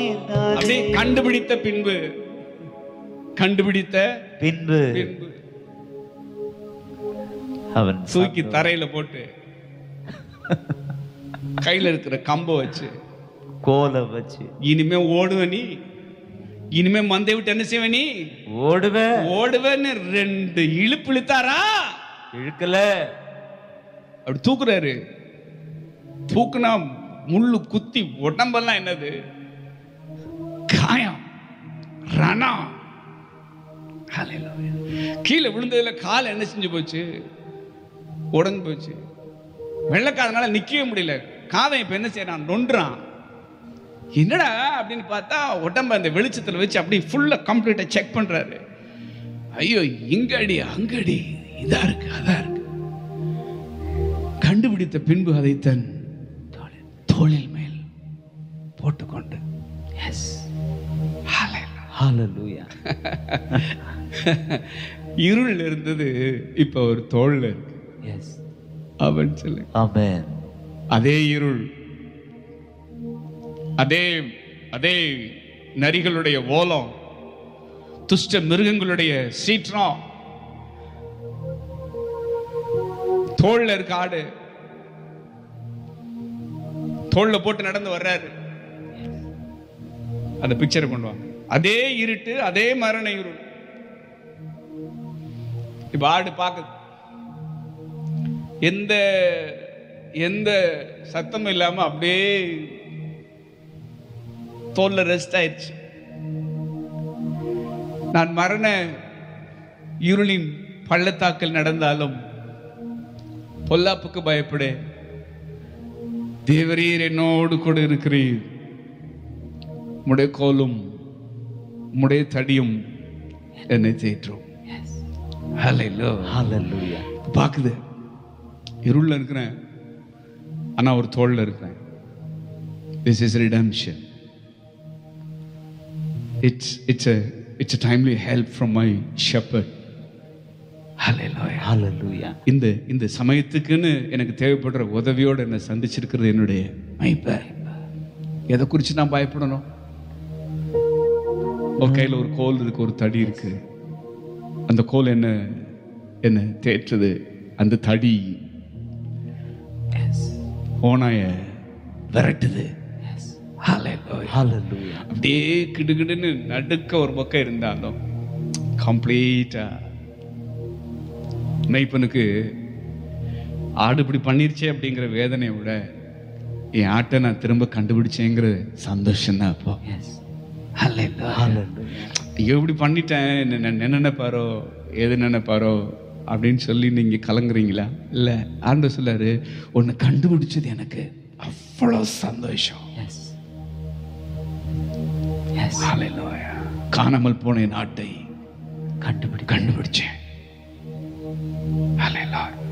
அப்படியே கண்டுபிடித்த பின்பு கண்டுபிடித்த பின்பு பின்பு அவன் தூக்கி தரையில போட்டு கையில இருக்கிற கம்பை வச்சு கோலை வச்சு இனிமே ஓடுவ நீ இனிமே மந்தை விட்டு என்ன செய்வ நீ ஓடுவேன் ஓடுவேன்னு ரெண்டு இழுப்பு இழுத்தாரா இழுக்கல அப்படி தூக்குறாரு தூக்குனா முள்ளு குத்தி உடம்பெல்லாம் என்னது காயம் ரணம் ஹalleluya. கீழே விழுந்ததுல கால் என்ன செஞ்சு போச்சு உடஞ்சு போச்சு வெள்ளக்காதனால நிக்கவே முடியல காதம் இப்ப என்ன செய்யறான் நொன்றான் என்னடா அப்படின்னு பார்த்தா உடம்ப அந்த வெளிச்சத்துல வச்சு அப்படியே ஃபுல்லா கம்ப்ளீட்டா செக் பண்றாரு ஐயோ இங்கடி அங்கடி இதா இருக்கு அதா இருக்கு கண்டுபிடித்த பின்பு அதை தன் தோளில் மேல் போட்டுக்கொண்டு எஸ் ஹalleluya இருள் இருந்தது இப்ப ஒரு தோல்ல இருக்கு எஸ் அவன் சொல்லு ஆமென் அதே இருள் அதே அதே நரிகளுடைய ஓலம் துஷ்ட மிருகங்களுடைய சீற்றம் தோல்ல இருக்க ஆடு தோல்ல போட்டு நடந்து வர்றாரு அந்த பிக்சரை கொண்டு வாங்க அதே இருட்டு அதே மரண இருள் இப்ப ஆடு பார்க்குது எந்த எந்த சத்தமும் இல்லாம அப்படியே தோல்ல ரெஸ்ட் ஆயிடுச்சு நான் மரண இருளின் பள்ளத்தாக்கில் நடந்தாலும் பொல்லாப்புக்கு பயப்படு தேவரீர் என்னோடு கூட இருக்கிறீர் முடைய கோலும் முடைய தடியும் என்னை தேற்றும் ஹalleluya ஹalleluya பார்க்குது இருளில் இருக்கிறேன் ஆனா ஒரு தோல்ல இருக்கிறேன் this is redemption it's it's a it's a timely help from my shepherd ஹalleluya ஹalleluya இந்த இந்த சமயத்துக்குன்னு எனக்கு தேவைப்படுற உதவியோடு என்னை சந்திச்சிருக்கிறது என்னுடைய மைப்பர் எதை குறித்து நான் பயப்படணும் ஒரு கையில் ஒரு கோல் இருக்கு ஒரு தடி இருக்கு அந்த கோல் என்ன என்ன தேற்றுது அந்த தடி ஓனாய விரட்டுது Hallelujah. ஹalleluya அப்படியே கிடுகிடுன்னு நடுக்க ஒரு பக்கம் இருந்தாலும் கம்ப்ளீட்டா மெய்ப்பனுக்கு ஆடு இப்படி பண்ணிருச்சே அப்படிங்கிற வேதனையை விட என் ஆட்டை நான் திரும்ப கண்டுபிடிச்சேங்கிற சந்தோஷம் தான் அப்போ எஸ் Hallelujah. ஹalleluya ஐயோ இப்படி பண்ணிட்டேன் என்ன என்ன நினைப்பாரோ எது நினைப்பாரோ அப்படின்னு சொல்லி நீங்க கலங்குறீங்களா இல்ல ஆண்டு சொல்லாரு உன்னை கண்டுபிடிச்சது எனக்கு அவ்வளோ சந்தோஷம் எஸ் எஸ் Hallelujah. காணாமல் போன என் ஆட்டை கண்டுபிடி கண்டுபிடிச்சேன் Hallelujah.